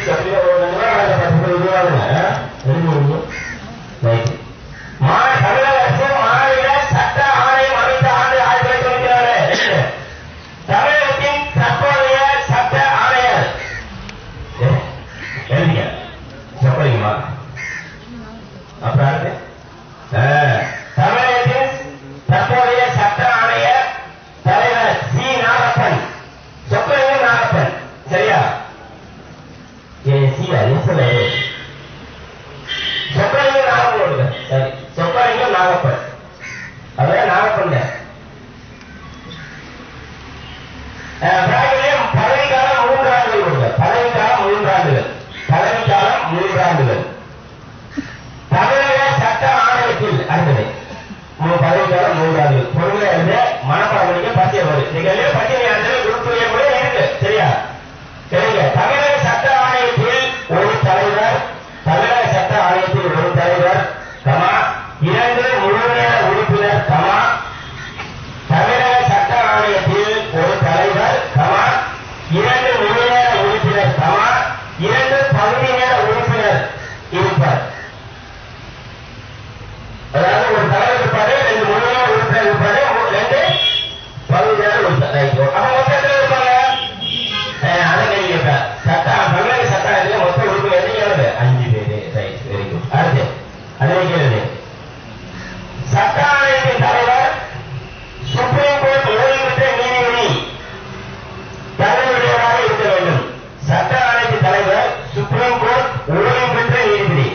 அப்படியே ஒரு ரெண்டு ரூபா நாங்க பத்து ரூபா இதுவாகுங்க ரெண்டு ரைட் மா தமிழக அரசு மாநில சட்ட ஆணையம் அமைத்த ஆண்டு ஆயிரத்தி தொள்ளாயிரத்தி தொண்ணூத்தி நாலு தமிழகத்தின் தற்போதைய சட்ட ஆணையர் ஏ, எழுதிங்க சொல்றீங்கம்மா அப்புறம் அடுத்து ஆ, தமிழகத்தின் தற்போதைய சட்ட ஆணையர் தலைவர் சி நாகப்பன் சொக்கலிங்கம் நாகப்பன் சரியா ஏ சியா எஸ்ல சொக்கலிங்கம் நாகப்பன் விடுங்க சரி சொக்கலிங்கம் நாகப்பன் அதான் நாகப்பன் பிராகியம் பதவிக்காலம் மூன்றாண்டுகள் விடுங்க பதவிக்காலம் மூன்றாண்டுகள் பதவிக்காலம் மூன்றாண்டுகள் தமிழக சட்ட ஆணையத்தில் அடுத்தது மூணு பதவிக்காலம் மூன்றாண்டுகள் பொறுமையா இருந்து மனப்பாடம் பண்ணிக்க பத்தியம் வரும் நீங்க எல்லாம் பத்தியம் யாருந்தாலும் குரூப் கூட இருக்கு சரியா சரிங்க தமிழக சட்ட ஆணையத்தில் ஒரு தலைவர் தமிழக சட்ட ஆணையத்தில் ஒரு தலைவர் கமா இரண்டு முழுநேர உறுப்பினர் கமா தமிழக சட்ட ஆணையத்தில் ஒரு தலைவர் கமா இரண்டு முழுநேர உறுப்பினர் கமா இரண்டு பகுதி நேர உறுப்பினர் இருப்பார் அதாவது ஒரு தலைவர் இருப்பாரு ரெண்டு முழுநேர உறுப்பினர் இருப்பாரு மூ- ரெண்டு பகுதி நேர உறுப்பினர் ரைட் அப்ப மொத்தம் எத்தனை இருப்பாங்க அஹ், அதை கேள்வி கேட்பேன் சட்ட தமிழக சட்ட ஆணையத்தில் மொத்த உறுப்பினர் எத்தனை எவ்வளவு அஞ்சு பேரு ரைட் வெரி குட் அடுத்து அதே கேள்வி சட்ட ஆணையத்தின் தலைவர் சுப்ரீம் கோர்ட் ஓய்வு பெற்ற நீதிபதி தலைவருடையவராக இருக்க வேண்டும் சட்ட ஆணையத்தின் தலைவர் சுப்ரீம் கோர்ட் ஓய்வு பெற்ற நீதிபதி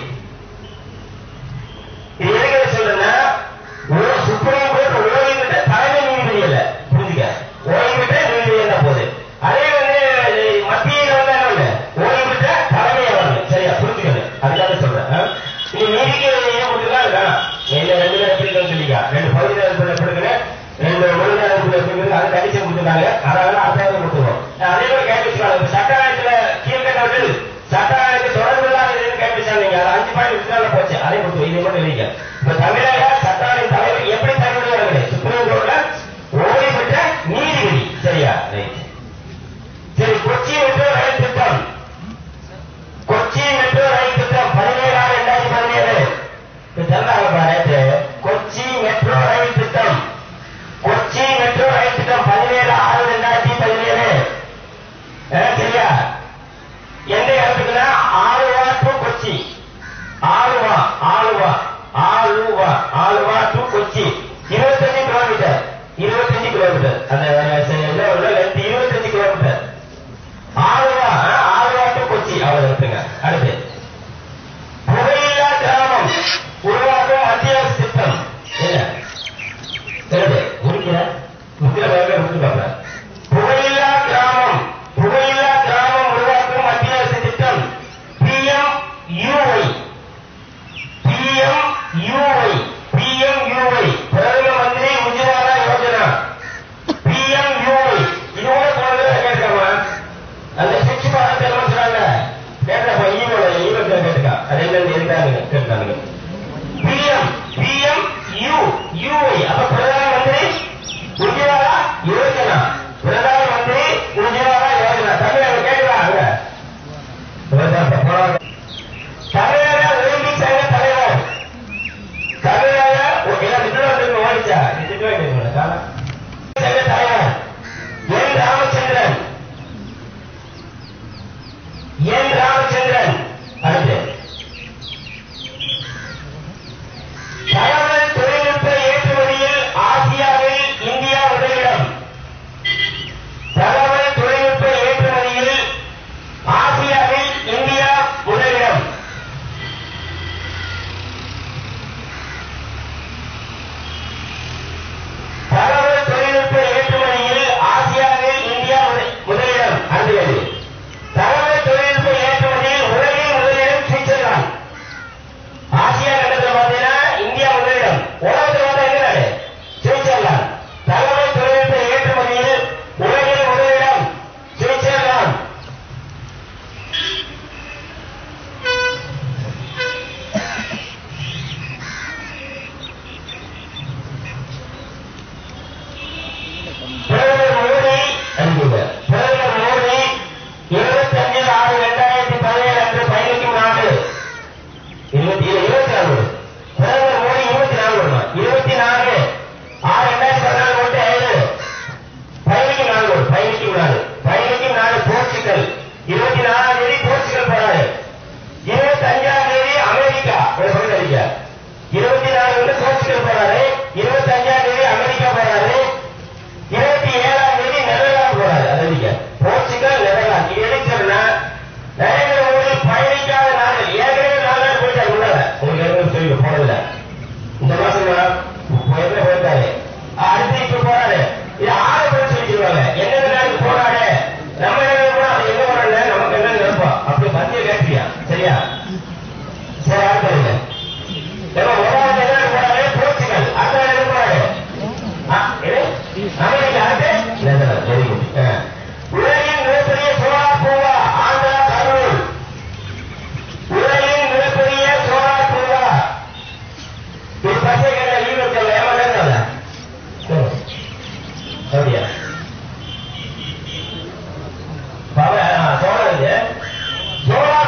இது எதுக்கு சொல்றேன்னா ஒரு சுப்ரீம் கோர்ட் ஓய்வு பெற்ற தலைமை நீதிபதி இல்ல புரிஞ்சுக்க ஓய்வு பெற்ற நீதிபதி என்ன போகுது அதே வந்து இது மத்தியில் வந்து என்ன ஒண்ணு? ஓய்வு பெற்ற தலைமை அவர்கள் சரியா புரிஞ்சுக்கணும் அதுக்காக சொல்றேன் ஆ? நீ நீதிக்கு ஏன் கொடுத்துக்கலாம் வேணாம் இல்ல ரெண்டு பேரும் எப்படி இருக்குன்னு சொல்லிக்க ரெண்டு பகுதி நேரம் கொடுக்கணும் ரெண்டு ஒரு நேரம் கொடுக்கணும் அது கண்டிஷன் கொடுத்துருக்காங்க அதனால அடுத்த கொடுத்துருவோம் அதே மாதிரி கேட்பிச்சுக்கலாம் சட்ட ஆணையத்துல கீழ்கண்டவர்கள் சட்ட ஆணையத்தை தொடர்பு இல்லாத எதுவும் கேட்பிச்சாங்க நீங்க அது அஞ்சு பாயிண்ட் விட்டுனால போச்சு அதே கொடுத்து இதை மட்டும் எழுதிக்க இப்ப தமிழக சட்ட ஆணைய தலைவர் எப்படி தகுதியானது சுப்ரீம் கோர்ட்ல ஓய்வு பெற்ற நீதிபதி சரியா ரைட் சரி கொச்சி மெட்ரோ ரயில் திட்டம் கொச்சி மெட்ரோ ரயில் திட்டம் பதினேழு ஆறு ரெண்டாயிரத்தி பதினேழு இது தந்தாங்க பாரு கொச்சி மெட்ரோ ரயில் திட்டம் கொச்சி மெட்ரோ ரயில் திட்டம் பதினேழு ஆறு ரெண்டாயிரத்தி பதினேழு அஹ், சரியா எந்த இடத்துக்குன்னா ஆலுவா டு கொச்சி ஆலுவா ஆலுவா ஆலுவா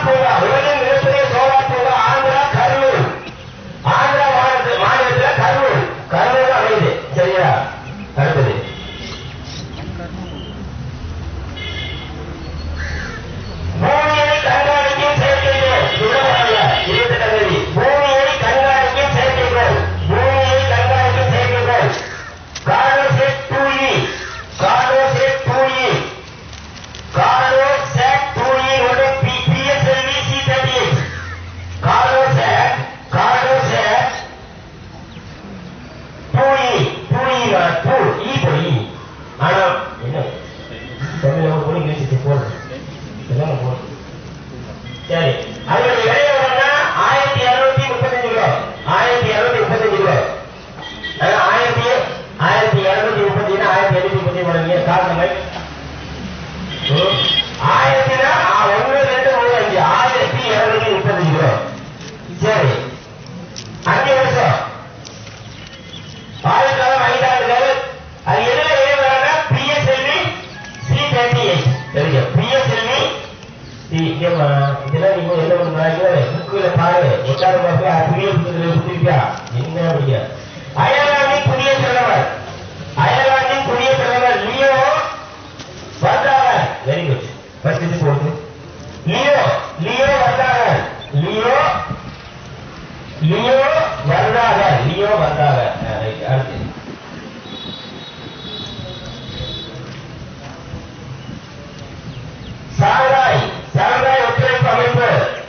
பூங்கா உலகின் மிகப்பெரிய சோலார் பூங்கா ஆந்திரா கரூர் ஆந்திரா மாநில மாநிலத்துல கரூர் கரூர் தான் அமையுது சரியா அடுத்தது பூமியை கண்காணிக்கும் செயற்கைக்கோள் சுடமல்ல இருபத்தெட்டாம் தேதி பூமியை கண்காணிக்கும் செயற்கைக்கோள் பூமியை கண்காணிக்கும் செயற்கைக்கோள் Cartosat two E Cartosat two E Cartosat two E ஒரு PSLV C thirty eight Cartosat Cartosat two E two E two E போய் ஆனா என்ன தமிழ் ஒரு பொண்ணு இங்கிலீஷ் போடுறேன் இதெல்லாம் போதும். சரி அதோட விலை எவ்வளவுன்னா ஆயிரத்தி இருநூத்தி முப்பத்தஞ்சு கிலோ ஆயிரத்தி இருநூத்தி முப்பத்தஞ்சு கிலோ அதாவது ஆயிரத்தி ஆயிரத்தி இருநூத்தி முப்பத்தஞ்சு ஆயிரத்தி எழுநூத்தி முப்பத்தி மூணு காரணம் ஆயிரத்தினா ஒன்று ரெண்டு மூணு அஞ்சு ஆயிரத்தி இருநூத்தி முப்பத்தஞ்சு கிலோ சரி அஞ்சு வருஷம் ஆயுள்காலம் ஐந்தாண்டுகள் அது எதுல ஏறுறாங்க பிஎஸ்எல்வி சி தேர்ட்டி எயிட் சரிங்க பிஎஸ்எல்வி சி இங்கேம்மா இதெல்லாம் நீங்க என்ன பண்ணுறாங்க புக்குல பாரு ஒட்டாறு பார்த்து புதிய புத்தகத்தில் கொடுத்துருக்கியா என்ன அப்படிங்க அயர்லாந்தின் புதிய பிரதமர் அயர்லாந்தின் புதிய பிரதமர் Leo Varadkar very good first இது போகுது Leo Leo Varadkar Leo Leo Varadkar Leo Varadkar ஆ, right. அடுத்து சாங்காய் சாங்காய் ஒத்துழைப்பு அமைப்பு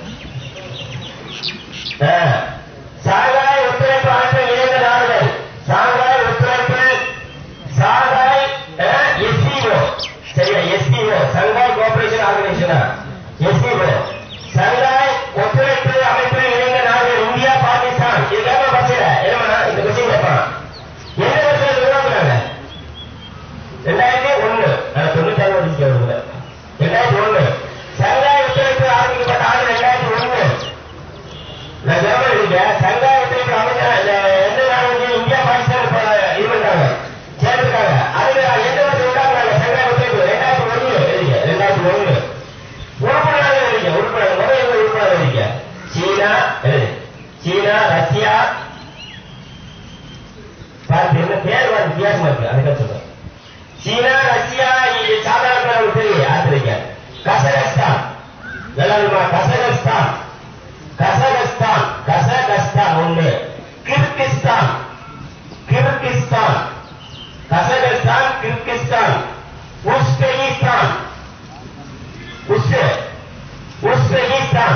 ஆ, சாங்காய் ஒத்துழைப்பு அமைப்பு இணைந்த நாடுகள் சாங்காய் ஒத்துழைப்பு சாங்காய் எஸ்பிஓ சரியா எஸ்பிஓ சங்காய் கோஆபரேஷன் ஆர்கனைசேஷனா எஸ்பிஓ சங்காய் ஒத்துழைப்பு அமைப்பில் இணைந்த நாடுகள் இந்தியா பாகிஸ்தான் இதுக்காக பஸ்ல என்னமா இந்த கொஸ்டின் கேட்பான் எந்த வருஷம் உருவாக்குறாங்க ரெண்டாயிரத்தி ஒண்ணு தொண்ணூத்தாறு வருஷம் கேட்கல ரெண்டாயிரத்தி ஒண்ணு சங்காய் ஒத்துழைப்பு ஆரம்பிக்கப்பட்ட ஆண்டு ரெண்டாயிரத்தி ஒண்ணு நான் ஜெர்மனி இருக்கேன் சங்காய் ஒத்துழைப்பு அமைச்சர் இந்த எந்த நாடு வந்து இந்தியா பாகிஸ்தான் இப்ப இது பண்றாங்க சேர்த்துருக்காங்க அதுல எந்த வருஷம் உண்டாக்குறாங்க சங்காய் ஒத்துழைப்பு ரெண்டாயிரத்தி ஒண்ணு எழுதிங்க ரெண்டாயிரத்தி ஒண்ணு உறுப்பு நாடு எழுதிங்க உறுப்பு நாடு முதல் இருந்த உறுப்பு நாடு எழுதிங்க சீனா எழுது சீனா ரஷ்யா பார்த்து என்ன பேர் வந்து வித்தியாசமா இருக்கு அதுக்காக சொல்றேன் சீனா ரஷ்யா இது சாதாரண நமக்கு தெரியும் ஆப்பிரிக்கா கசகஸ்தான் நல்லா இருக்குமா கசகஸ்தான் கசகஸ்தான் கசகஸ்தான் ஒண்ணு Kyrgyzstan Kyrgyzstan Kazakhstan Kyrgyzstan Uzbekistan உஸ் Uzbekistan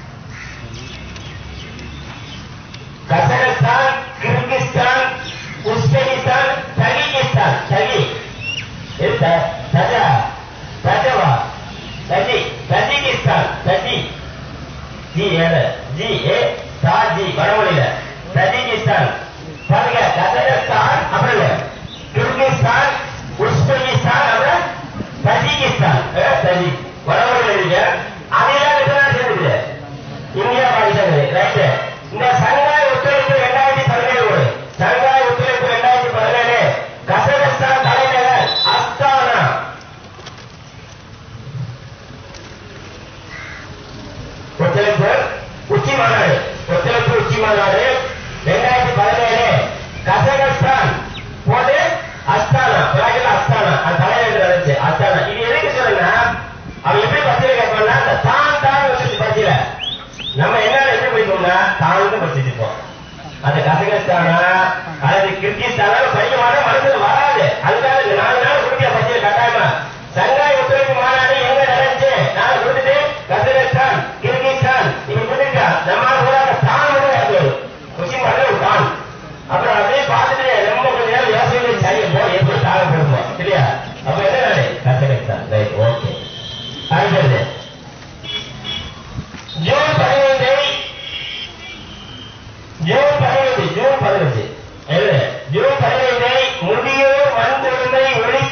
Kazakhstan Kyrgyzstan Uzbekistan Tajikistan தஜி இது த- தஜா தஜவா தஜி தஜிகிஸ்தான் தஜி ஜி ஏழு ஜி ஏ தா ஜி வடமொழியில தஜிகிஸ்தான் பாருங்க கசகஸ்தான் அப்புறம் இல்ல கிர்கிஸ்தான் உஸ்பெகிஸ்தான் அப்புறம் தஜிகிஸ்தான் அஹ், தஜி வடமொழியில இருக்கு அதெல்லாம் எத்தனை சேர்ந்துருக்கு இந்தியா பாகிஸ்தான் ரைட் இந்த சங்காய் ஒத்துழைப்பு ரெண்டாயிரத்தி பதினேழு சங்காய் ஒத்துழைப்பு ரெண்டாயிரத்தி பதினேழு கசகஸ்தான் தலைநகர் அஸ்தானா ஒத்துழைப்பு உச்சி மாநாடு ஒத்துழைப்பு உச்சி மாநாடு ரெண்டாயிரத்தி பதினேழு கசகஸ்தான் போது அஸ்தானா பிராகில் அஸ்தானா அது தலைநகர் நடந்துச்சு அஸ்தானா இது எதுக்கு சொல்லுங்க அவன் எப்படி பத்திரிக்கை கேட்பான்னா அந்த தான் தான் வச்சு பத்தியில நம்ம என்ன எப்படி படிக்கணும்னா தாழ்ந்து படிச்சுட்டு இருப்போம் அந்த கசகஸ்தானா அல்லது கிர்கிஸ்தானா படிக்க மாட்டோம் மனசுல வராது அதுக்காக இந்த நாலு நாள் கொடுத்தியா பத்தியில கட்டாயமா சங்காய் ஒத்துழைப்பு மாநாடு எங்க நடந்துச்சு நான் கொடுத்துட்டு கசகஸ்தான் கிர்கிஸ்தான் நீங்க கொடுத்துருக்கா நம்ம ஊராக தான் மட்டும் அது கொஸ்டின் பண்ண ஒரு தான் அப்புறம் அப்படியே பார்த்துட்டு ரொம்ப கொஞ்ச நேரம் யோசனை சரி போ எப்படி தாழ போடுவோம் இல்லையா அப்ப என்ன நாடு கசகஸ்தான் ரைட் ஓகே அடுத்தது ஜூன் பதினைந்து ஜூன் பதினைந்து ஜூன் பதினஞ்சு எழுது ஜூன் பதினைந்தை முதியோர் வன்கொடுமை ஒழிப்பு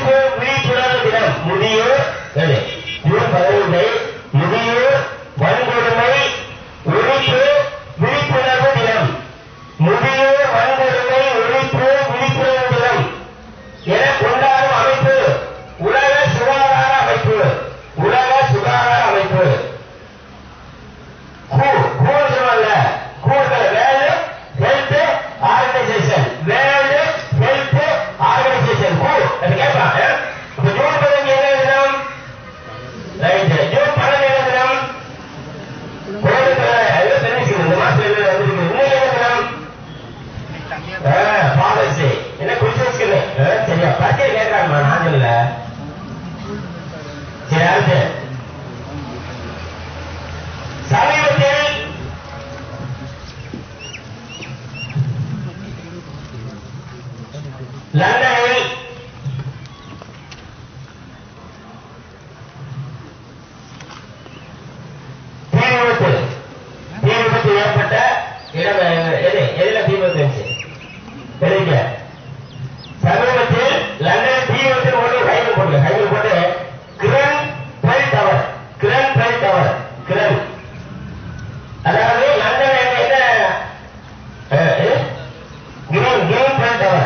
எதுல தீ வந்துச்சு எழுதிக்க சமீபத்தில் லண்டன் தீ வந்து ஒன்று கையில் போட்டு கையில் போட்டு கிரண் பெல் டவர் கிரண் பெல் டவர் கிரண் அதாவது லண்டன் என்ன என்ன அஹ், eh? Green green bell tower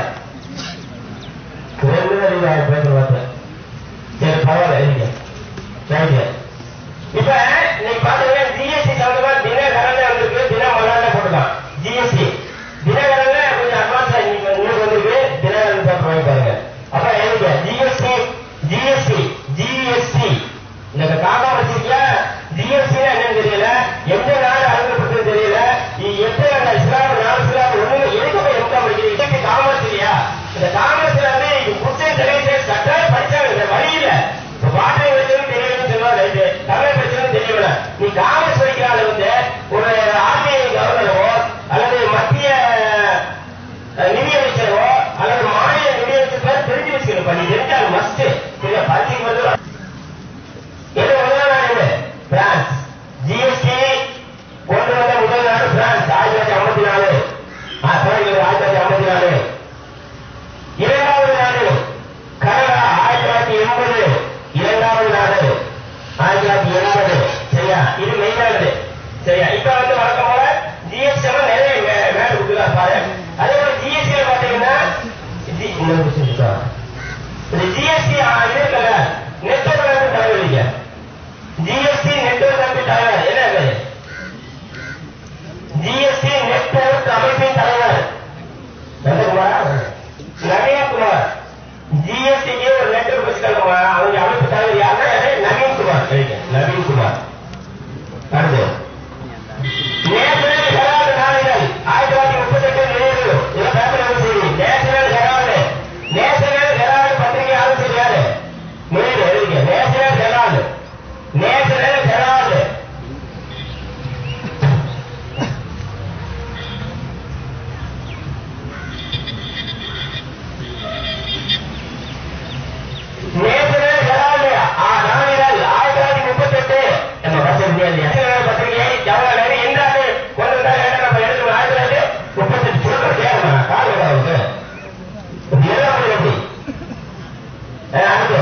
கிரண் அறிவாய் பேச மாட்டேன் சரி பரவாயில்ல எழுதிக்க ரைட்டு இப்ப நீங்க பாத்தீங்கன்னா ஜிஎஸ்டி சம்பந்தமா தினகரன் வந்திருக்கு தினமலர்ல போட்டுதான் ஜிஎஸ்டி தினகரன்ல கொஞ்சம் அட்வான்ஸா இன்னைக்கு உங்களுக்கு வந்திருக்கு தினகரன் பேப்பர் வாங்கி பாருங்க அப்ப எழுதுங்க ஜிஎஸ்டி ஜிஎஸ்டி ஜிஎஸ்டி இந்த காக்கா வச்சிருக்கல ஜிஎஸ்டி என்னன்னு தெரியல எந்த நாடு அறிமுகப்பட்டது தெரியல இது எத்தனை அந்த இஸ்லாம் நாலு இஸ்லாம் ஒண்ணு எதுக்கு போய் எம்கா படிக்கிறீங்க இதுக்கு காமர்ஸ் இல்லையா இந்த காமர்ஸ்ல வந்து குடிச்சேன் தெரியல கட்டாயம் படிச்சாங்க இந்த வழி இல்ல இப்ப பாட்டை வச்சதும் தெரியலன்னு சொல்லுவா ரைட்டு தமிழ் படிச்சதும் தெரியல நீ காமர்ஸ் படிக்கிறாள் வந்து ஒரு ஆர்பிஐ கவர்னரோ அல்லது மத்திய அஹ், நிதியமைச்சரோ அல்லது மாநில நிதியமைச்சர் தெரிஞ்சு வச்சுக்கணும் பண்ணி தெரிஞ்சால் மஸ்ட் இல்ல பரிசுக்கு வந்து இது முதல் நாடு எது? பிரான்ஸ் ஜிஎஸ்டி கொண்டு வந்த முதல் நாடு பிரான்ஸ் ஆயிரத்தி தொள்ளாயிரத்தி ஐம்பத்தி நாலு ஆயிரத்தி தொள்ளாயிரத்தி ஐம்பத்தி நாலு இரண்டாவது நாடு கனடா ஆயிரத்தி தொள்ளாயிரத்தி எண்பது இரண்டாவது நாடு ஆயிரத்தி தொள்ளாயிரத்தி எண்பது சரியா இது மெயினானது சரியா இப்ப வந்து வழக்கம் போல ஜிஎஸ்டி நிறைய மே- மேல கொடுக்குறா பாரு அதே போல ஜிஎஸ்டி பாத்தீங்கன்னா ஜி- இன்னொரு விஷயம் இருக்கா? இந்த ஜிஎஸ்டி இருக்குல்ல நெட்வொர்க் அமைப்பு தலைவலிங்க ஜிஎஸ்டி நெட்வொர்க் அமைப்பு தலைவர் என்ன பேரு ஜிஎஸ்டி நெட்வொர்க் அமைப்பின் தலைவர் நந்தகுமார் நவீன்குமார் ஜிஎஸ்டிக்கு ஒரு நெட்வொர்க் வச்சுக்கலாமா அவங்க அமைப்பு தலைவர் யாருன்னா நவீன்குமார் சரிங்க நவீன்குமார் அடுத்து நேஷனல் ஹெரால்டு நாளிதழ் ஆயிரத்தி தொள்ளாயிரத்தி முப்பத்தி எட்டு நினைவு இதை பேப்பர் வந்து செய்தி நேஷனல் ஹெரால்டு நேஷனல் ஹெரால்டு பத்திரிகை ஆரம்பிச்சது யாரு நினைவு எழுதிக்க National Herald National Herald National Herald ஆ, நாளிதழ் ஆயிரத்தி தொள்ளாயிரத்தி முப்பத்தி எட்டு நம்ம பத்திரிகை நேஷனல் பத்திரிகை ஜவஹர்லால் நேரு எந்த ஆண்டு கொண்டு வந்தாங்க என்ன நம்ம எழுதுறோம் ஆயிரத்தி தொள்ளாயிரத்தி முப்பத்தி எட்டு சொல்ற கேளுமா கால் அவருக்கு எல்லாம் அப்படி எப்படி ஆ, அடுத்து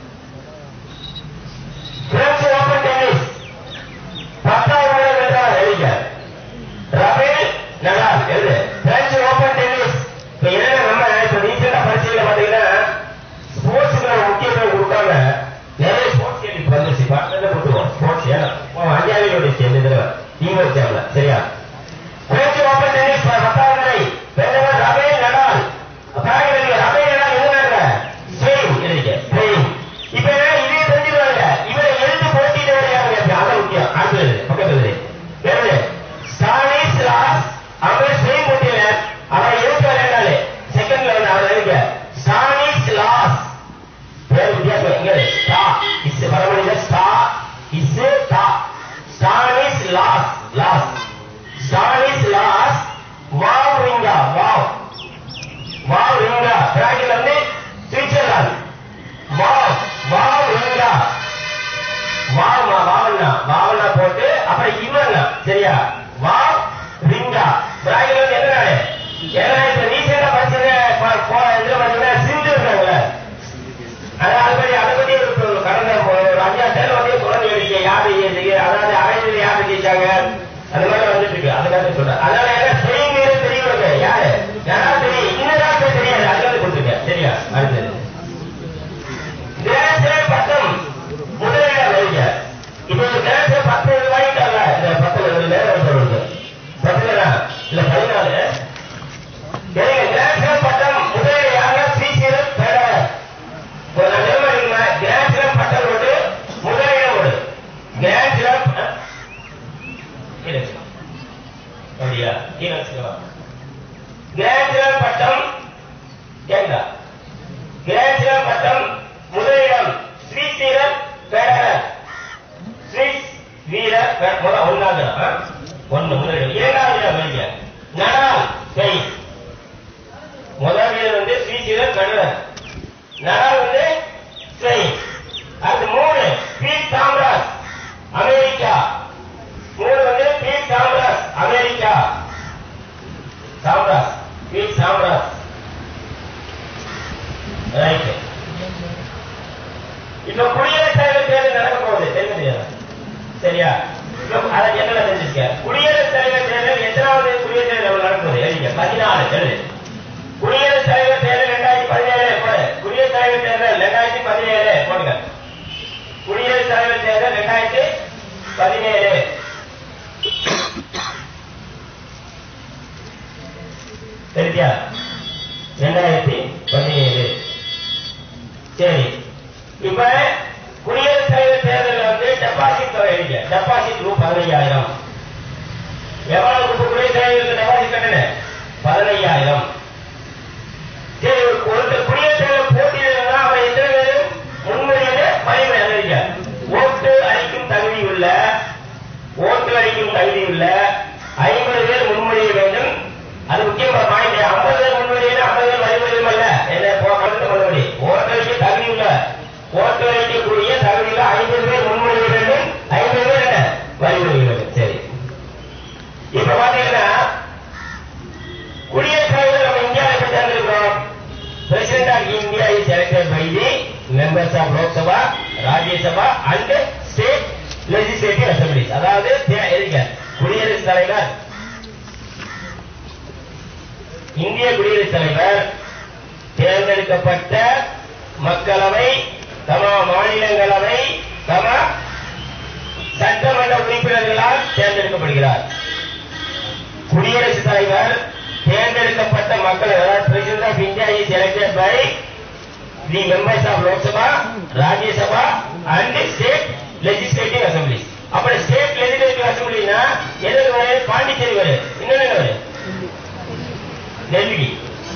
பிரெஞ்சு ஓபன் டென்னிஸ் பத்தாவது முறை வென்றவர் எழுதிக்க ரபேல் நடால் எழுது பிரெஞ்சு ஓபன் டென்னிஸ் இப்ப என்னன்னா நம்ம இப்ப ரீசெண்டா பரிசீலனை பாத்தீங்கன்னா ஸ்போர்ட்ஸுக்கு நம்ம முக்கியத்துவம் கொடுக்காம நிறைய ஸ்போர்ட்ஸ் கேள்வி இப்ப வந்துருச்சு பக்கத்துல கொடுத்துருவோம் ஸ்போர்ட்ஸ் ஏன்னா அஞ்சாவது இந்த தடவை ஈவோ எக்ஸாம்ல சரியா பிரெஞ்சு ஓபன் டென்னிஸ் பத்தாவது முறை வென்றவர் ரபேல் நடால் பாருங்க ரபேல் நடால் எதுனாங்க ஸ்பெயின் எழுதிக்க ஸ்பெயின் இப்ப இதே தெரிஞ்சுக்கிறாங்க இவரை எழுந்து போட்டியிடவர் யாருங்க அதான் முக்கியம் அடுத்தது பக்கத்துல எழுது ஸ்டாலிஸ் லாஸ் அவர் ஸ்பெயின் போட்டியில அவர் எழுத்து விளையாண்டாரு செகண்ட் லெவல் அவர் எழுதிக்க ஸ்டாலிஸ் லாஸ் பேர் வித்தியாசம் இங்க ஸ்டா இஸ் வரவழைக்க ஸ்டா இஸ் டா ஸ்டாலிஸ் லாஸ் லாஸ் ஸ்டாலிஸ் லாஸ் வாவ் ரிங்கா வாவ் வாவ் ரிங்கா பிராக்கெட்ல வந்து சுவிட்சர்லாந்து வாவ் வாவ் ரிங்கா வாவ்மா வாவண்ணா வாவண்ணா போட்டு அப்புறம் இவண்ணா சரியா வாவ் ரிங்கா பிராக்கெட்ல வந்து என்ன நாடு ஏன்னா இப்ப ரீசெண்டா படிச்சது ப- போ- இதுல பாத்தீங்கன்னா சிந்து இருக்காங்கல்ல அதாவது அதை பத்தி அதை பத்தி ஒரு கடந்த ஒரு அஞ்சாறு தேர்வு வந்து குழந்தை வேடிக்கை யாரு ஜெயிச்சது அதாவது அரைஞ்சது யாரு ஜெயிச்சாங்க அந்த மாதிரி வந்துட்டு இருக்கு அதுக்காக சொல்றேன் அதனால என்ன ஸ்பெயின் மீது தெரியவங்க யாரு யாராவது தெரியும் இன்னும் பேர் தெரியாது அதுக்காக கொடுத்துருக்கேன் சரியா அடுத்தது கிராண்ட் பட்டம் முதலிடம் வைங்க இப்போ இந்த கிராண்ட் பத்து வாங்கிட்டாங்க இந்த பத்துல ஒரு நேரம் சொல்லுங்க பத்துலடா இல்ல பதினாலு சரிங்க கிராண்ட் பட்டம் முதலிடம் யாருன்னா ஸ்ரீசீலம் பேடவர் ஒரு நிலைமை இருக்குமா கிராண்ட் ஸ்லாம் பட்டம் ஒன்று முதலிடம் ஒன்று கிராண்ட் ஸ்லாம் அப்படியா கீழே கிராண்ட் ஸ்லாம் பட்டம் ஏண்டா கிராண்ட் ஸ்லாம் பட்டம் முதலிடம் ஸ்ரீசீலம் பேடவர் ஸ்விஸ் வீரர் பே- முத ஒன்னாவது இடம், ஆ? ஒண்ணு முதலிடம் இரண்டாவது இடம் வைங்க நடால் ஸ்பெயின் முதல் வீரர் வந்து ஸ்ரீசீலம் பேடவர் நடால் வந்து ஸ்பெயின் அடுத்து மூணு பீட் சாம்ராஜ் அமெரிக்கா மூணு வந்து பீட் சாம்ராஜ் அமெரிக்கா பதினாலு எழுது குடியரசுத் தலைவர் தேர்தல் ரெண்டாயிரத்தி பதினேழு போடு குடியரசுத் தலைவர் தேர்தல் ரெண்டாயிரத்தி பதினேழு போடுங்க குடியரசுத் தலைவர் தேர்தல் ரெண்டாயிரத்தி பதினேழு சரியா ரெண்டாயிரத்தி பதினேழு சரி இப்ப குடியரசுத் தலைவர் தேர்தலில் வந்து டெபாசிட் தொகை எழுதிய டெபாசிட் ரூ பதினையாயிரம் எவ்வளவு இப்ப குடியரசுத் தலைவருக்கு டெபாசிட் கட்டணும் பதினையாயிரம் சரி ஒரு ஒருத்தர் குடியரசுத் தலைவர் போட்டியிடலாம் அவர் எத்தனை பேரும் முன்மொழியில பயமை அறிவிக்க ஓட்டு அளிக்கும் தகுதி உள்ள ஓட்டு அளிக்கும் தகுதி உள்ள ஐம்பது பேர் முன்மொழிய வேண்டும் அது முக்கியமான பாயிண்ட் ஐம்பது பேர் முன்மொழியில ஐம்பது பேர் வழிமொழியும் அல்ல என்ன போ- கருத்து மறுபடி ஓட்டு அளிக்க தகுதி உள்ள ஓட்டு அளிக்கக்கூடிய தகுதி உள்ள ஐம்பது பேர் முன்மொழிய வேண்டும் ஐம்பது பேர் என்ன வழிமொழிய வேண்டும் சரி இப்ப பாத்தீங்கன்னா குடியரசுத் தலைவர் நம்ம இந்தியாவில் எப்படி தேர்ந்தெடுக்கிறோம் President of India is elected by the members of Lok Sabha Rajya Sabha and state legislative assemblies அதாவது தே- இருங்க குடியரசுத் தலைவர் இந்திய குடியரசுத் தலைவர் தேர்ந்தெடுக்கப்பட்ட மக்களவை தம மாநிலங்களவை தம சட்டமன்ற உறுப்பினர்களால் தேர்ந்தெடுக்கப்படுகிறார் குடியரசுத் தலைவர் தேர்ந்தெடுக்கப்பட்ட மக்கள் அதாவது President of India is elected by the members of Lok Sabha Rajya Sabha and state legislative assemblies அப்புறம் ஸ்டேட் லெஜிஸ்லேட்டிவ் அசம்பிளினா எது வரும் பாண்டிச்சேரி வரும் இன்னொன்னு என்ன வரும் டெல்லி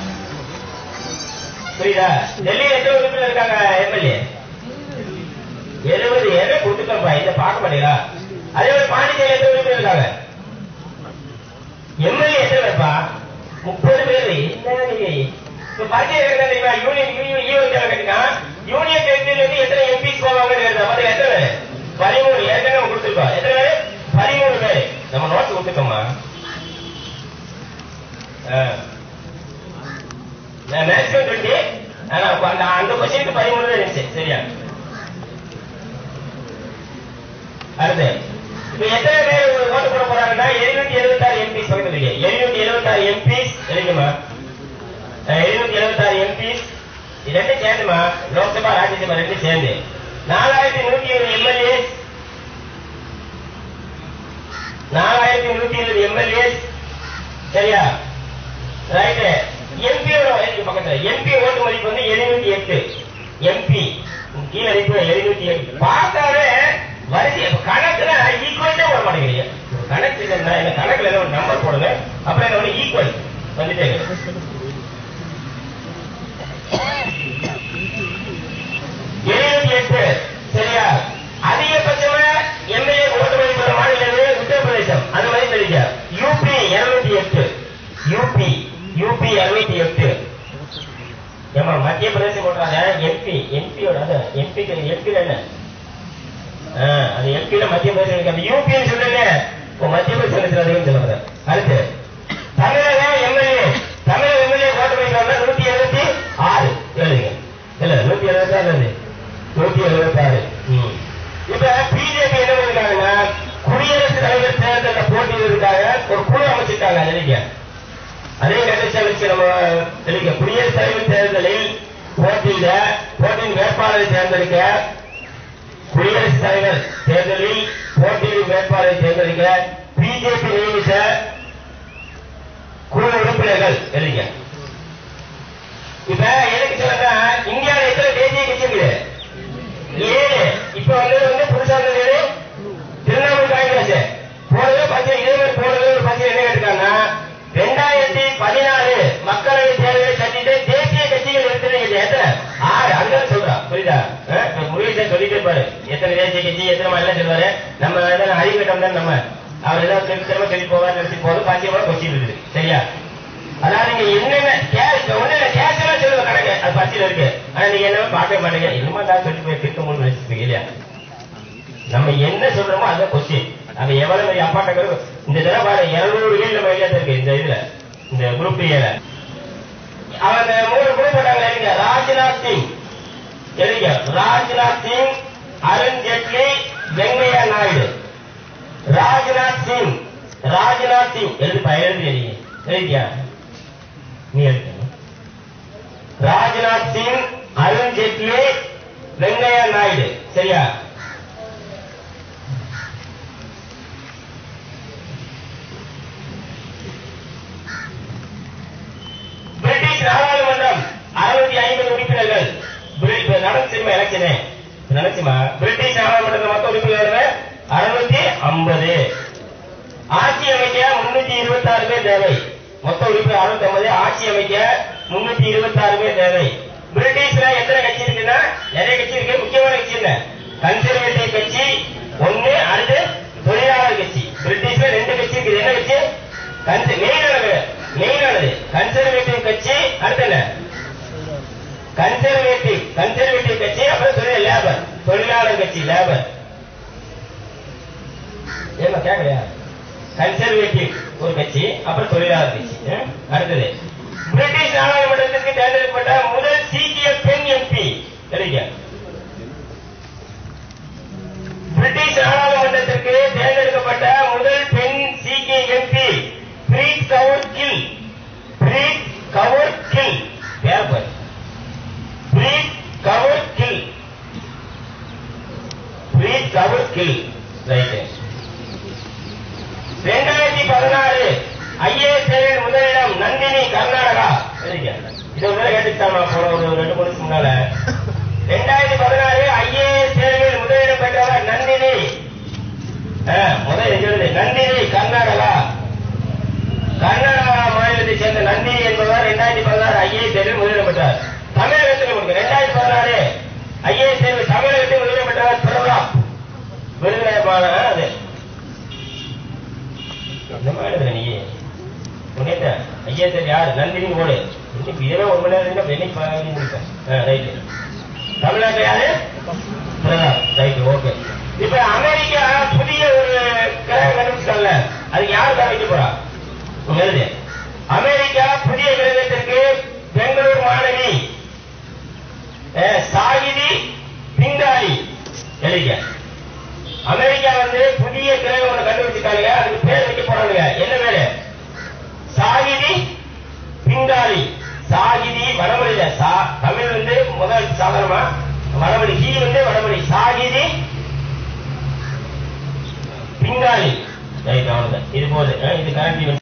புரியுதா டெல்லி எத்தனை உறுப்பினர் இருக்காங்க எம்எல்ஏ எழுபது ஏழு கொடுத்துட்டோம்ப்பா இதை பார்க்க மாட்டீங்களா அதே மாதிரி பாண்டிச்சேரி எத்தனை உறுப்பினர் இருக்காங்க எம்எல்ஏ எத்தனை பேர்ப்பா முப்பது பேர் என்ன நீங்க இப்ப பரிச்சை என்ன தெரியுமா யூனியன் யூனியன் யூனியன் கேட்டிருக்கான் யூனியன் டெரிட்டரியில இருந்து எத்தனை எம்பிஸ் போவாங்கன்னு கேட்டா பாத்தீங்க எத்தனை பேர் பதிமூணு ஏற்கனவே நம்ம கொடுத்துருக்கோம் எத்தனை பேர் பதிமூணு பேர் நம்ம நோட்ஸ் கொடுத்துருக்கோமா மேக்ஸிமம் டுவெண்ட்டி ஆனா அப்ப அந்த அந்த கொஸ்டினுக்கு பதிமூணு தான் இருந்துச்சு சரியா அடுத்து இப்ப எத்தனை பேர் ஒரு ஓட்டு போட போறாங்கன்னா எழுநூத்தி எழுபத்தாறு எம்பிஸ் பக்கத்துல இருக்கு எழுநூத்தி எழுபத்தாறு எம்பிஸ் எழுதுமா எழுநூத்தி எழுபத்தாறு எம்பிஸ் இது ரெண்டும் சேர்ந்துமா லோக்சபா ராஜ்யசபா ரெண்டும் சேர்ந்து நாலாயிரத்தி நூத்தி இருபது எம்எல்ஏ நாலாயிரத்தி நூத்தி இருபது எம்எல்ஏஸ் சரியா ரைட் எம்பியோட இருக்கு பக்கத்துல எம்பி ஓட்டு மதிப்பு வந்து எழுநூத்தி எட்டு எம்பி கீழே இருக்கு எழுநூத்தி எட்டு பார்த்தாவே வரிசை கணக்குல ஈக்குவல் தான் போட மாட்டேங்கிறீங்க ஒரு கணக்கு இல்லைன்னா என்ன கணக்குல ஏதோ ஒரு நம்பர் போடுங்க அப்புறம் என்ன ஒரு ஈக்குவல் வந்துட்டே இருக்கு. எழுநூத்தி எட்டு சரியா அதிகபட்சமா எம்எல்ஏ ஓட்டு மதிப்புள்ள மாநிலம் எது? உத்தரப்பிரதேசம் அது மாதிரி தெரியுங்க யூபி இருநூத்தி எட்டு யூபி யூபி இருநூத்தி எட்டு ஏமா மத்திய பிரதேசம் போட்டாங்க எம்பி எம்பியோட அது எம்பிக்கு எம்பி என்ன ஆ, அது எம்பியில மத்திய பிரதேசம் இருக்கு அந்த யூபின்னு சொல்லுங்க இப்போ மத்திய பிரதேசத்தில் அதிகம் சொல்லுங்க அடுத்து தமிழக எம்எல்ஏ தமிழக எம்எல்ஏ ஓட்டு மதிப்பு நூத்தி எழுபத்தி ஆறு எழுதுங்க இல்ல நூத்தி எழுபத்தி ஆறு நூத்தி எழுபத்தி ஆறு ம். இப்ப பிஜேபி என்ன பண்ணிருக்காங்கன்னா குடியரசுத் தலைவர் தேர்தலில் போட்டியிடுறதுக்காக ஒரு குழு அமைச்சிருக்காங்க நினைக்க அதே கண்டிஷன் வச்சு நம்ம தெளிக்க குடியரசுத் தலைவர் தேர்தலில் போட்டியிட போட்டியின் வேட்பாளரை தேர்ந்தெடுக்க குடியரசுத் தலைவர் தேர்தலில் போட்டியிடும் வேட்பாளரை தேர்ந்தெடுக்க பிஜேபி நியமித்த குழு உறுப்பினர்கள் எழுதிங்க இப்ப எனக்கு சொல்லுங்க இந்தியாவில் எத்தனை தேசிய கட்சி இருக்குது ஏழு இப்ப வந்து வந்து புதுசா வந்தது திரிணாமுல் காங்கிரஸ் போனது பட்ஜெட் இதே மாதிரி போனது ஒரு பட்ஜெட் என்ன கேட்டிருக்காங்கன்னா ரெண்டாயிரத்தி பதினாலு மக்களவை தேர்தலை சந்தித்து தேசிய கட்சிகள் இருக்கிறது எத்தனை ஆறு அதுதான் சொல்றான் புரியுதா அஹ், இப்ப முருகேசன் சொல்லிட்டே இருப்பாரு எத்தனை தேசிய கட்சி எத்தனை மாதிரி எல்லாம் சொல்லுவாரு நம்ம வந்து அறிவிட்டம் தான் நம்ம அவர் ஏதாவது திரும்ப திரும்ப சொல்லி போவார் நிறுத்தி போதும் பட்ஜெட் கொஸ்டின் இருக்குது சரியா அதாவது நீங்க என்னென்ன கேஷ் ஒண்ணு கேஷ் எல்லாம் சொல்லுங்க கணக்கு அது பட்ஜெட் இருக்கு ஆனா நீங்க என்ன பார்க்க மாட்டீங்க என்னமா தான் சொல்லி போய் திருத்த முடியும் வச்சிருக்கீங்க இல்லையா நம்ம என்ன சொல்றோமோ அதான் கொஸ்டின் நம்ம எவ்வளவு பெரிய அப்பாட்ட கரு இந்த தடவை பாரு இருநூறு ஏழு நம்ம எழுதி இருக்கு இந்த இதுல இந்த குரூப் ஏல அவங்க மூணு குரூப் போட்டாங்க எழுதிங்க ராஜ்நாத் சிங் எழுதிங்க ராஜ்நாத் சிங் அருண் ஜேட்லி வெங்கையா நாயுடு ராஜ்நாத் சிங் ராஜ்நாத் சிங் எழுதுப்பா எழுதி எழுதிங்க எழுதியா நீ எடுக்கணும் ராஜ்நாத் சிங் அருண் ஜேட்லி வெங்கையா நாயுடு சரியா பிரிட்டிஷ் நாடாளுமன்றம் அறுநூத்தி ஐம்பது உறுப்பினர்கள் பிரி- இப்ப நடந்துச்சுமா எலெக்ஷனு நடந்துச்சுமா பிரிட்டிஷ் நாடாளுமன்றத்தில் மொத்த உறுப்பினர்கள் அறுநூத்தி ஐம்பது ஆட்சி அமைக்க முன்னூத்தி இருபத்தி ஆறு பேர் தேவை மொத்த உறுப்பினர் அறுநூத்தி ஐம்பது ஆட்சி அமைக்க முன்னூத்தி இருபத்தி ஆறு பேர் தேவை பிரிட்டிஷ்ல எத்தனை கட்சி இருக்குன்னா நிறைய கட்சி இருக்கு முக்கியமான கட்சி என்ன கன்சர்வேட்டிவ் கட்சி ஒண்ணு அடுத்து தொழிலாளர் கட்சி பிரிட்டிஷ்ல ரெண்டு கட்சி இருக்குது என்ன கட்சி கன்ச மெயினானது மெயினானது கன்சர்வேட்டிவ் கட்சி அடுத்து என்ன கன்சர்வேட்டிவ் கன்சர்வேட்டிவ் கட்சி அப்புறம் தொழில் லேபர் தொழிலாளர் கட்சி லேபர் ஏமா கேட்கலையா கன்சர்வேட்டிவ் ஒரு கட்சி அப்புறம் தொழிலாளர் கட்சி அஹ்? அடுத்தது பிரிட்டிஷ் நாடாளுமன்றத்திற்கு தேர்ந்தெடுக்கப்பட்ட முதல் சீக்கிய பெண் எம்பி தெரியுங்க பிரிட்டிஷ் நாடாளுமன்றத்திற்கு தேர்ந்தெடுக்கப்பட்ட முதல் பெண் சீக்கிய எம்பி பிரீத் கவுர் கில் பிரீத் கவுர் கில் பேர் பாரு. பிரீத் கவுர் கில் பிரீத் கவுர் கில் ரைட்டு ரெண்டாயிரத்தி பதினாறு ஐஏஎஸ் தேர்வில் முதலிடம் நந்தினி கர்நாடகா சரிங்க. இது ஒரு தடவை கேட்டுச்சாமா போன ஒரு ரெண்டு மூணு வருஷம் முன்னால ரெண்டாயிரத்தி பதினாறு ஐஏஎஸ் தேர்வில் முதலிடம் பெற்றவர் நந்தினி ஆ, முதல் இங்க எழுது. நந்தினி கர்நாடகா கர்நாடகா மாநிலத்தை சேர்ந்த நந்தினி என்பவர் ரெண்டாயிரத்தி பதினாறு ஐஏஎஸ் தேர்வில் முதலிடம் பெற்றார் தமிழகத்தில் கொடுங்க ரெண்டாயிரத்தி பதினாறு ஐஏஎஸ் தேர்வில் தமிழகத்தில் முதலிடம் பெற்றவர் பிரதாப் விருதுநகர் அது என்ன மாதிரி நீ உன்னிட்ட ஐயா சரி யாரு நந்தினி ஓடு இன்னைக்கு இதெல்லாம் ஒரு மணி நேரம் இருந்தா என்னைக்கு பாதி முடிப்பேன் ரைட்டு தமிழ்நாட்டில் யாரு பிரதாப் ரைட்டு ஓகே இப்ப அமெரிக்கா புதிய ஒரு கிரகம் கண்டுபிடிச்சாங்கல்ல அதுக்கு யார் பேர் வைக்க போறா உங்க எழுது அமெரிக்கா புதிய கிரகத்திற்கு பெங்களூர் மாணவி அஹ், சாகிதி பிங்காலி எழுதிக்க அமெரிக்கா வந்து புதிய கிரகம் ஒண்ணு கண்டுபிடிச்சிருக்காங்க அதுக்கு பேர் வைக்க போறாங்க என்ன பேரு சாகிதி பிங்காலி சாகிதி வடமொழியில சா தமிழ் வந்து முதல் சாதாரணமா வடமொழி ஹீ வந்து வடமொழி சாகிதி பிங்காலி ரைட் அவ்வளவுதான் இது போது அஹ், இது கரண்ட்